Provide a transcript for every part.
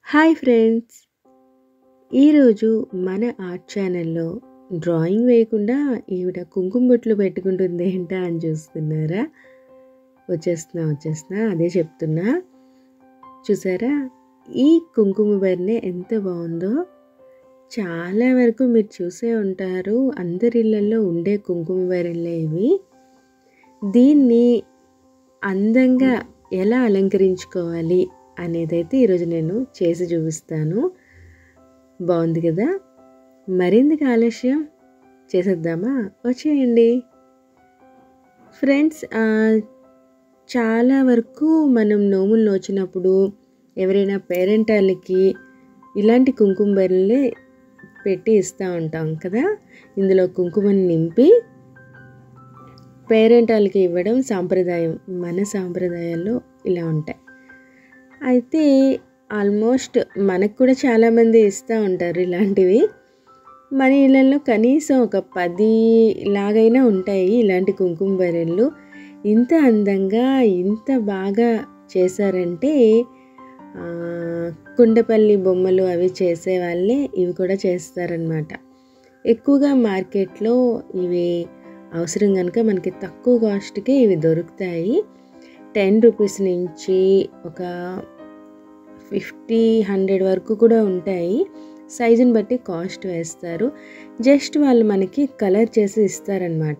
hi friends ఈరోజు మన art ఛానల్లో డ్రాయింగ్ వేయకుండా ఈవిడ కుంకుమ బొట్లు పెట్టుకుంటుంది ఏంటా అని చూస్తున్నారా వచ్చేస్తున్నా వచ్చేస్తున్నా అదే చెప్తున్నా చూసారా ఈ కుంకుమ బెర్నే ఎంత బాగుందో చాలా వరకు మీరు చూసే ఉంటారు అందరి ఇళ్ళల్లో ఉండే కుంకుమ బెర్రెలే ఇవి దీన్ని అందంగా ఎలా అలంకరించుకోవాలి అనేదైతే ఈరోజు నేను చేసి చూపిస్తాను బాగుంది కదా మరింత ఆలస్యం చేసేద్దామా వచ్చేయండి ఫ్రెండ్స్ చాలా వరకు మనం నోములు నోచినప్పుడు ఎవరైనా పేరెంటాలకి ఇలాంటి కుంకుమ బెర్రలే పెట్టి ఇస్తూ ఉంటాం కదా ఇందులో కుంకుమని నింపి పేరెంటాలకి ఇవ్వడం సాంప్రదాయం మన సాంప్రదాయాల్లో ఇలా ఉంటాయి అయితే ఆల్మోస్ట్ మనకు కూడా చాలామంది ఇస్తూ ఉంటారు ఇలాంటివి మన ఇళ్ళల్లో కనీసం ఒక పది లాగైనా ఉంటాయి ఇలాంటి కుంకుమ బెరెళ్ళు ఇంత అందంగా ఇంత బాగా చేశారంటే కుండపల్లి బొమ్మలు అవి చేసే వాళ్ళే ఇవి కూడా చేస్తారనమాట ఎక్కువగా మార్కెట్లో ఇవి అవసరం కనుక మనకి తక్కువ కాస్ట్కే ఇవి దొరుకుతాయి టెన్ రూపీస్ నుంచి ఒక ఫిఫ్టీ హండ్రెడ్ వరకు కూడా ఉంటాయి సైజుని బట్టి కాస్ట్ వేస్తారు జస్ట్ వాళ్ళు మనకి కలర్ చేసి ఇస్తారనమాట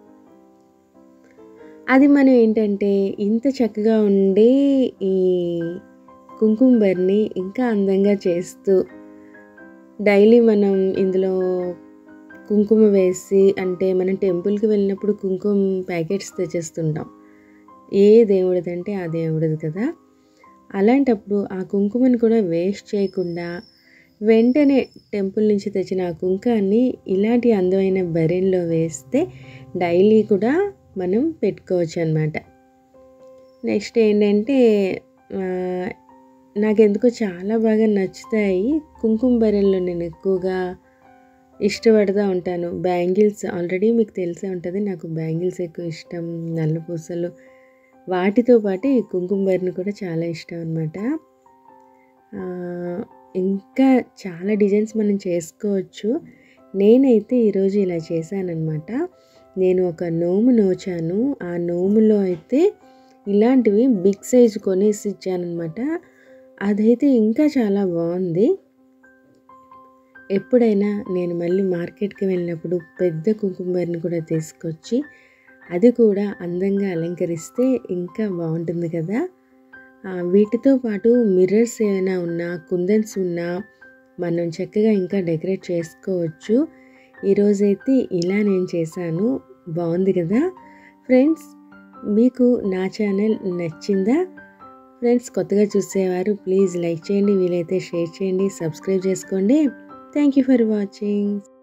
అది మనం ఏంటంటే ఇంత చక్కగా ఉండే ఈ కుంకుమ బర్ని ఇంకా అందంగా చేస్తూ డైలీ మనం ఇందులో కుంకుమ వేసి అంటే మనం టెంపుల్కి వెళ్ళినప్పుడు కుంకుమ ప్యాకెట్స్ తెచ్చేస్తుంటాం ఏ దేవుడిదంటే ఆ దేవుడిది కదా అలాంటప్పుడు ఆ కుంకుమని కూడా వేస్ట్ చేయకుండా వెంటనే టెంపుల్ నుంచి తెచ్చిన ఆ కుంకాన్ని ఇలాంటి అందమైన బరెన్లో వేస్తే డైలీ కూడా మనం పెట్టుకోవచ్చు అనమాట నెక్స్ట్ ఏంటంటే నాకెందుకో చాలా బాగా నచ్చుతాయి కుంకుమ బరెన్లో నేను ఎక్కువగా ఇష్టపడుతూ ఉంటాను బ్యాంగిల్స్ ఆల్రెడీ మీకు తెలిసే ఉంటుంది నాకు బ్యాంగిల్స్ ఎక్కువ ఇష్టం నల్ల పూసలు వాటితో పాటు ఈ కుంకుమ బరిని కూడా చాలా ఇష్టం అనమాట ఇంకా చాలా డిజైన్స్ మనం చేసుకోవచ్చు నేనైతే ఈరోజు ఇలా చేశానమాట నేను ఒక నోము నోచాను ఆ నోములో అయితే ఇలాంటివి బిగ్ సైజు కొనేసి ఇచ్చానమాట అదైతే ఇంకా చాలా బాగుంది ఎప్పుడైనా నేను మళ్ళీ మార్కెట్కి వెళ్ళినప్పుడు పెద్ద కుంకుమరిని కూడా తీసుకొచ్చి అది కూడా అందంగా అలంకరిస్తే ఇంకా బాగుంటుంది కదా వీటితో పాటు మిర్రర్స్ ఏమైనా ఉన్నా కుందన్స్ ఉన్నా మనం చక్కగా ఇంకా డెకరేట్ చేసుకోవచ్చు ఈరోజైతే ఇలా నేను చేశాను బాగుంది కదా ఫ్రెండ్స్ మీకు నా ఛానల్ నచ్చిందా ఫ్రెండ్స్ కొత్తగా చూసేవారు ప్లీజ్ లైక్ చేయండి వీలైతే షేర్ చేయండి సబ్స్క్రైబ్ చేసుకోండి థ్యాంక్ యూ ఫర్ వాచింగ్